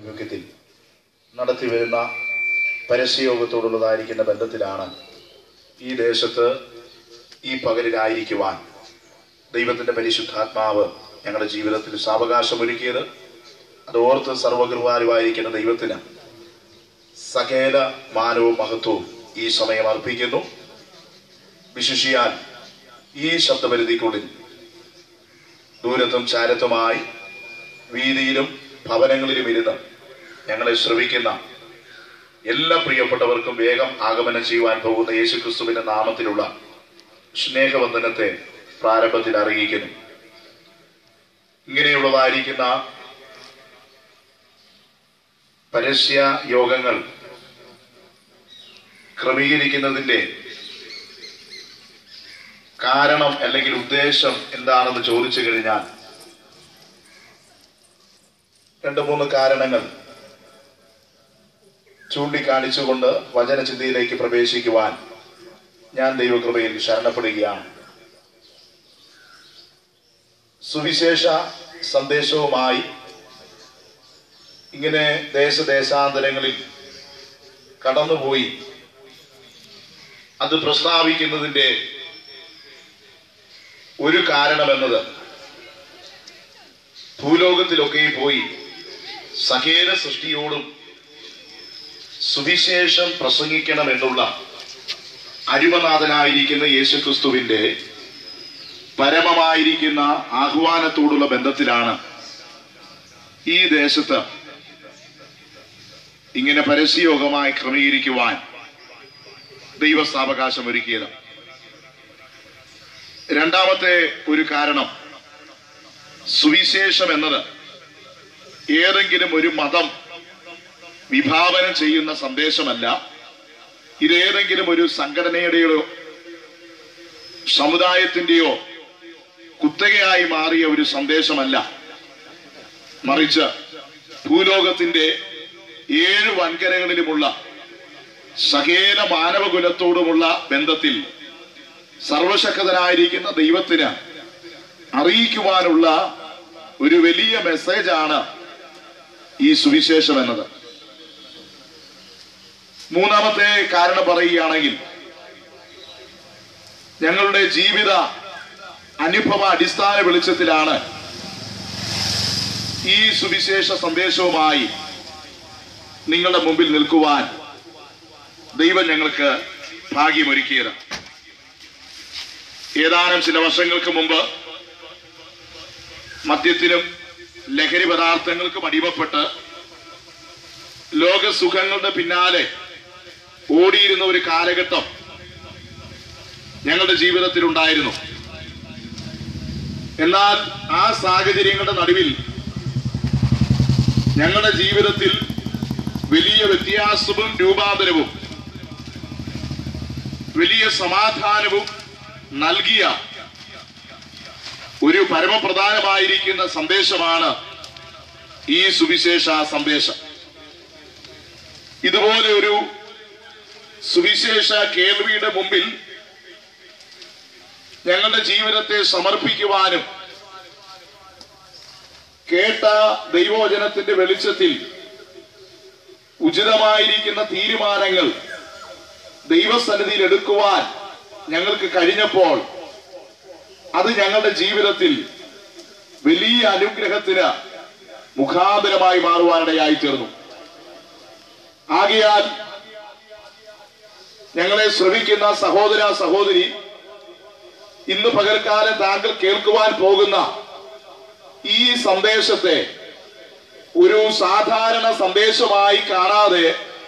ആഭിമുഖ്യത്തിൽ നടത്തി വരുന്ന പരസ്യയോഗത്തോടുള്ളതായിരിക്കുന്ന ബന്ധത്തിലാണ് ഈ ദേശത്ത് ഈ പകലിലായിരിക്കുവാൻ ദൈവത്തിൻ്റെ പരിശുദ്ധാത്മാവ് ഞങ്ങളുടെ ജീവിതത്തിൽ സാവകാശമൊരുക്കിയത് അത് ഓർത്ത് സർവകൃപാലുവായിരിക്കുന്ന ദൈവത്തിന് സകല മാനവും മഹത്വവും ഈ സമയം അർപ്പിക്കുന്നു വിശിഷിയാൽ ഈ ശബ്ദപരിധിക്കുള്ളിൽ ദൂരത്തും ചാരത്തുമായി വീതിയിലും ഭവനങ്ങളിലും ഇരുന്ന് ഞങ്ങളെ ശ്രവിക്കുന്ന എല്ലാ പ്രിയപ്പെട്ടവർക്കും വേഗം ആഗമനം ചെയ്യുവാൻ പോകുന്ന യേശുക്രിസ്തുവിന്റെ നാമത്തിലുള്ള സ്നേഹവന്ദനത്തെ പ്രാരംഭത്തിൽ അറിയിക്കുന്നു ഇങ്ങനെയുള്ളതായിരിക്കുന്ന പരസ്യ യോഗങ്ങൾ ക്രമീകരിക്കുന്നതിന്റെ കാരണം അല്ലെങ്കിൽ ഉദ്ദേശം എന്താണെന്ന് ചോദിച്ചു കഴിഞ്ഞാൽ രണ്ട് മൂന്ന് കാരണങ്ങൾ ചൂണ്ടിക്കാണിച്ചുകൊണ്ട് വചനചിന്തയിലേക്ക് പ്രവേശിക്കുവാൻ ഞാൻ ദൈവകൃപയിൽ ശരണപ്പെടുകയാണ് സുവിശേഷ സന്ദേശവുമായി ഇങ്ങനെ ദേശദേശാന്തരങ്ങളിൽ കടന്നുപോയി അത് പ്രസ്താവിക്കുന്നതിന്റെ ഒരു കാരണമെന്നത് ഭൂലോകത്തിലൊക്കെ പോയി സകേല സൃഷ്ടിയോടും സുവിശേഷം പ്രസംഗിക്കണമെന്നുള്ള അരിമനാഥനായിരിക്കുന്ന യേശുക്രിസ്തുവിന്റെ പരമമായിരിക്കുന്ന ആഹ്വാനത്തോടുള്ള ബന്ധത്തിലാണ് ഈ ദേശത്ത് ഇങ്ങനെ പരസ്യയോഗമായി ക്രമീകരിക്കുവാൻ ദൈവസ്ഥാവകാശം ഒരുക്കിയത് രണ്ടാമത്തെ ഒരു കാരണം സുവിശേഷം എന്നത് ഏതെങ്കിലും ഒരു മതം വിഭാവനം ചെയ്യുന്ന സന്ദേശമല്ല ഇതേതെങ്കിലും ഒരു സംഘടനയുടെയോ സമുദായത്തിന്റെയോ കുത്തകയായി മാറിയ ഒരു സന്ദേശമല്ല മറിച്ച് ഭൂലോകത്തിന്റെ ഏഴ് വൻകരകളിലുമുള്ള സകേല മാനവകുലത്തോടുമുള്ള ബന്ധത്തിൽ സർവശക്തനായിരിക്കുന്ന ദൈവത്തിന് അറിയിക്കുവാനുള്ള ഒരു വലിയ മെസ്സേജാണ് ഈ സുവിശേഷം എന്നത് മൂന്നാമത്തെ കാരണം പറയുകയാണെങ്കിൽ ഞങ്ങളുടെ ജീവിത അനുഭവ അടിസ്ഥാന വെളിച്ചത്തിലാണ് ഈ സുവിശേഷ സന്ദേശവുമായി നിങ്ങളുടെ മുമ്പിൽ നിൽക്കുവാൻ ദൈവം ഞങ്ങൾക്ക് ഭാഗ്യമൊരുക്കിയത് ഏതാനും ചില വർഷങ്ങൾക്ക് മുമ്പ് മദ്യത്തിനും ലഹരി പദാർത്ഥങ്ങൾക്കും അടിമപ്പെട്ട് ലോകസുഖങ്ങളുടെ പിന്നാലെ ഓടിയിരുന്ന ഒരു കാലഘട്ടം ഞങ്ങളുടെ ജീവിതത്തിൽ ഉണ്ടായിരുന്നു എന്നാൽ ആ സാഹചര്യങ്ങളുടെ നടുവിൽ ഞങ്ങളുടെ ജീവിതത്തിൽ വലിയ വ്യത്യാസവും രൂപാന്തരവും വലിയ സമാധാനവും നൽകിയ ഒരു പരമപ്രധാനമായിരിക്കുന്ന സന്ദേശമാണ് ഈ സുവിശേഷ സന്ദേശം ഇതുപോലെ ഒരു സുവിശേഷ കേൾവിയുടെ മുമ്പിൽ ഞങ്ങളുടെ ജീവിതത്തെ സമർപ്പിക്കുവാനും കേട്ട ദൈവവചനത്തിന്റെ വെളിച്ചത്തിൽ ഉചിതമായിരിക്കുന്ന തീരുമാനങ്ങൾ ദൈവസന്നിധിയിൽ എടുക്കുവാൻ ഞങ്ങൾക്ക് കഴിഞ്ഞപ്പോൾ അത് ഞങ്ങളുടെ ജീവിതത്തിൽ വലിയ അനുഗ്രഹത്തിന് മുഖാന്തരമായി മാറുവാനിടയായി തീർന്നു ആകയാൽ ഞങ്ങളെ ശ്രമിക്കുന്ന സഹോദര സഹോദരി ഇന്ന് പകൽക്കാലം താങ്കൾ കേൾക്കുവാൻ പോകുന്ന ഈ സന്ദേശത്തെ ഒരു സാധാരണ സന്ദേശമായി കാണാതെ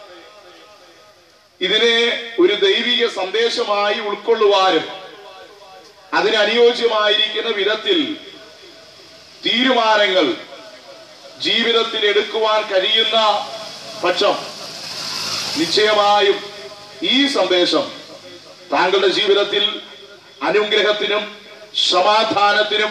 ഇതിനെ ഒരു ദൈവിക സന്ദേശമായി ഉൾക്കൊള്ളുവാനും അതിനനുയോജ്യമായിരിക്കുന്ന വിധത്തിൽ തീരുമാനങ്ങൾ ജീവിതത്തിൽ എടുക്കുവാൻ കഴിയുന്ന പക്ഷം നിശ്ചയമായും ഈ സന്ദേശം താങ്കളുടെ ജീവിതത്തിൽ അനുഗ്രഹത്തിനും സമാധാനത്തിനും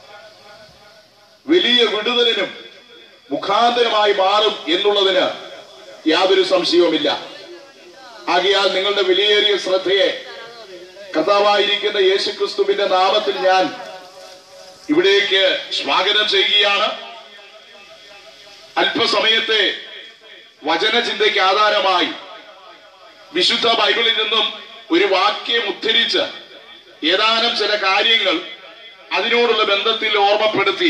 വലിയ വിടുതലിനും മുഖാന്തരമായി മാറും എന്നുള്ളതിന് യാതൊരു സംശയവുമില്ല ആകയാൽ നിങ്ങളുടെ വിലയേറിയ ശ്രദ്ധയെ കർത്താവായിരിക്കുന്ന യേശുക്രിസ്തുവിന്റെ നാമത്തിൽ ഞാൻ ഇവിടേക്ക് സ്വാഗതം ചെയ്യുകയാണ് അല്പസമയത്തെ വചനചിന്തയ്ക്ക് ആധാരമായി വിശുദ്ധ ബൈബിളിൽ നിന്നും ഒരു വാക്യം ഉദ്ധരിച്ച് ഏതാനും ചില കാര്യങ്ങൾ അതിനോടുള്ള ബന്ധത്തിൽ ഓർമ്മപ്പെടുത്തി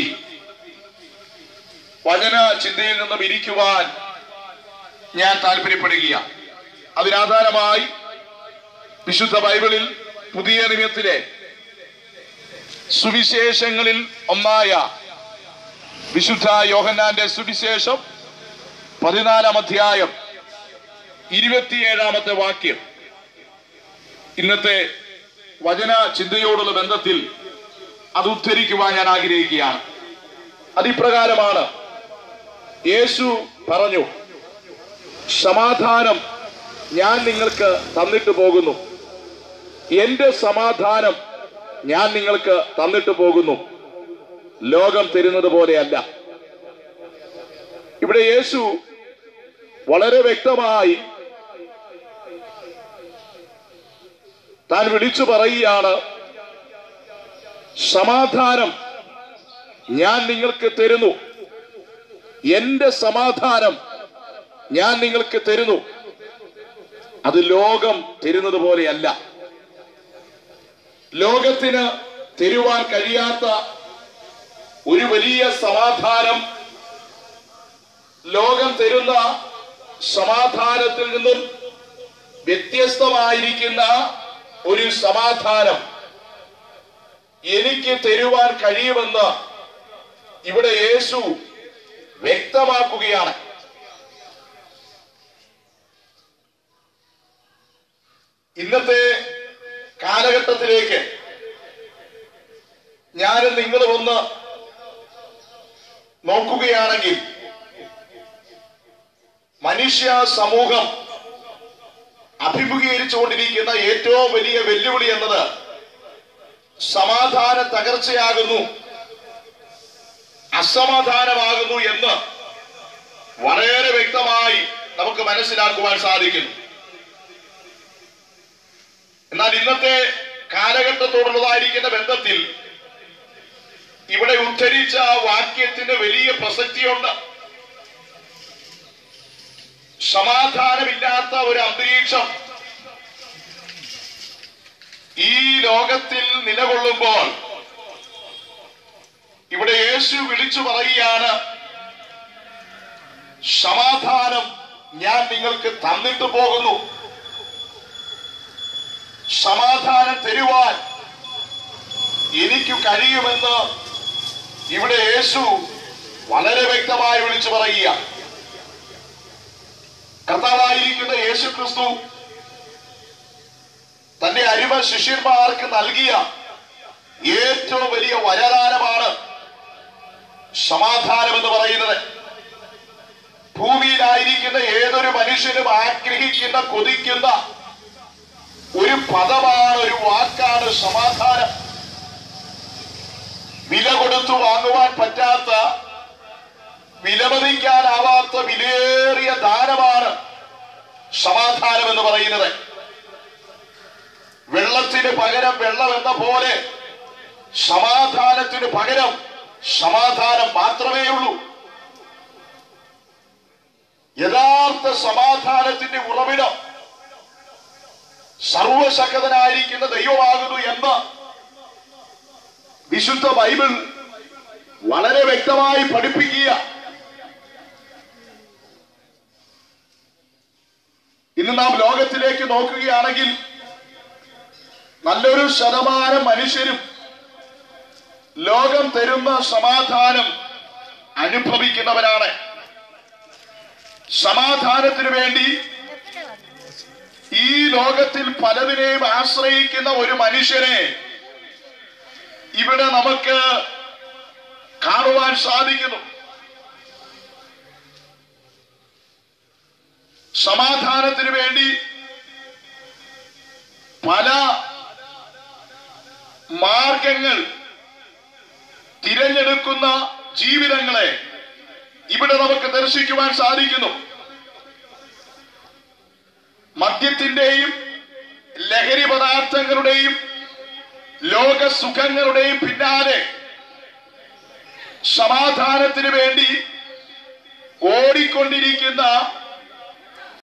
വചന ചിന്തയിൽ നിന്നും ഇരിക്കുവാൻ ഞാൻ താല്പര്യപ്പെടുകയാണ് അതിനാധാരമായി വിശുദ്ധ ബൈബിളിൽ പുതിയ നിയമത്തിലെ സുവിശേഷങ്ങളിൽ ഒന്നായ വിശുദ്ധ യോഹന്നാന്റെ സുവിശേഷം പതിനാലാം അധ്യായം ഇരുപത്തിയേഴാമത്തെ വാക്യം ഇന്നത്തെ വചന ചിന്തയോടുള്ള ബന്ധത്തിൽ അത് ഉദ്ധരിക്കുവാൻ ഞാൻ ആഗ്രഹിക്കുകയാണ് അതിപ്രകാരമാണ് യേശു പറഞ്ഞു സമാധാനം ഞാൻ നിങ്ങൾക്ക് തന്നിട്ട് പോകുന്നു എന്റെ സമാധാനം ഞാൻ നിങ്ങൾക്ക് തന്നിട്ട് പോകുന്നു ലോകം തരുന്നത് പോലെയല്ല ഇവിടെ യേശു വളരെ വ്യക്തമായി താൻ വിളിച്ചു പറയുകയാണ് സമാധാനം ഞാൻ നിങ്ങൾക്ക് തരുന്നു എന്റെ സമാധാനം ഞാൻ നിങ്ങൾക്ക് തരുന്നു അത് ലോകം തരുന്നത് പോലെയല്ല ലോകത്തിന് തരുവാൻ കഴിയാത്ത ഒരു വലിയ സമാധാനം ലോകം തരുന്ന സമാധാനത്തിൽ നിന്നും വ്യത്യസ്തമായിരിക്കുന്ന ഒരു സമാധാനം എനിക്ക് തരുവാൻ കഴിയുമെന്ന് ഇവിടെ യേശു വ്യക്തമാക്കുകയാണ് ഇന്നത്തെ കാലഘട്ടത്തിലേക്ക് ഞാനും നിങ്ങളും ഒന്ന് നോക്കുകയാണെങ്കിൽ മനുഷ്യ സമൂഹം അഭിമുഖീകരിച്ചുകൊണ്ടിരിക്കുന്ന ഏറ്റവും വലിയ വെല്ലുവിളി എന്നത് സമാധാന തകർച്ചയാകുന്നു അസമാധാനമാകുന്നു എന്ന് വളരെ വ്യക്തമായി നമുക്ക് മനസ്സിലാക്കുവാൻ സാധിക്കുന്നു എന്നാൽ ഇന്നത്തെ കാലഘട്ടത്തോടുള്ളതായിരിക്കുന്ന ബന്ധത്തിൽ ഇവിടെ ഉദ്ധരിച്ച ആ വാക്യത്തിന് വലിയ പ്രസക്തിയുണ്ട് സമാധാനമില്ലാത്ത ഒരു അന്തരീക്ഷം ഈ ലോകത്തിൽ നിലകൊള്ളുമ്പോൾ ഇവിടെ യേശു വിളിച്ചു പറയുകയാണ് സമാധാനം ഞാൻ നിങ്ങൾക്ക് തന്നിട്ട് പോകുന്നു സമാധാനം തരുവാൻ എനിക്ക് കഴിയുമെന്ന് ഇവിടെ യേശു വളരെ വ്യക്തമായി വിളിച്ചു പറയുക കർത്താവായിരിക്കുന്ന യേശു ക്രിസ്തു തന്റെ അരിമ ശിഷ്യന്മാർക്ക് നൽകിയ ഏറ്റവും വലിയ വരദാനമാണ് സമാധാനം എന്ന് പറയുന്നത് ഭൂമിയിലായിരിക്കുന്ന ഏതൊരു മനുഷ്യനും ആഗ്രഹിക്കുന്ന കൊതിക്കുന്ന ഒരു പദമാണ് ഒരു വാക്കാണ് സമാധാനം വില കൊടുത്തു വാങ്ങുവാൻ പറ്റാത്ത വിലമതിക്കാനാവാത്ത വിലയേറിയ ദാനമാണ് സമാധാനം എന്ന് പറയുന്നത് വെള്ളത്തിന് പകരം വെള്ളം എന്ന പോലെ സമാധാനത്തിന് പകരം സമാധാനം മാത്രമേ ഉള്ളൂ യഥാർത്ഥ സമാധാനത്തിന്റെ ഉറവിടം സർവശക്തനായിരിക്കുന്ന ദൈവമാകുന്നു എന്ന് വിശുദ്ധ ബൈബിൾ വളരെ വ്യക്തമായി പഠിപ്പിക്കുക ഇന്ന് നാം ലോകത്തിലേക്ക് നോക്കുകയാണെങ്കിൽ നല്ലൊരു ശതമാനം മനുഷ്യരും ലോകം തരുന്ന സമാധാനം അനുഭവിക്കുന്നവരാണ് സമാധാനത്തിന് വേണ്ടി ഈ ലോകത്തിൽ പലതിനെയും ആശ്രയിക്കുന്ന ഒരു മനുഷ്യനെ ഇവിടെ നമുക്ക് കാണുവാൻ സാധിക്കുന്നു സമാധാനത്തിന് വേണ്ടി പല മാർഗങ്ങൾ തിരഞ്ഞെടുക്കുന്ന ജീവിതങ്ങളെ ഇവിടെ നമുക്ക് ദർശിക്കുവാൻ സാധിക്കുന്നു മദ്യത്തിന്റെയും ലഹരി പദാർത്ഥങ്ങളുടെയും ലോക സുഖങ്ങളുടെയും പിന്നാലെ സമാധാനത്തിന് വേണ്ടി ഓടിക്കൊണ്ടിരിക്കുന്ന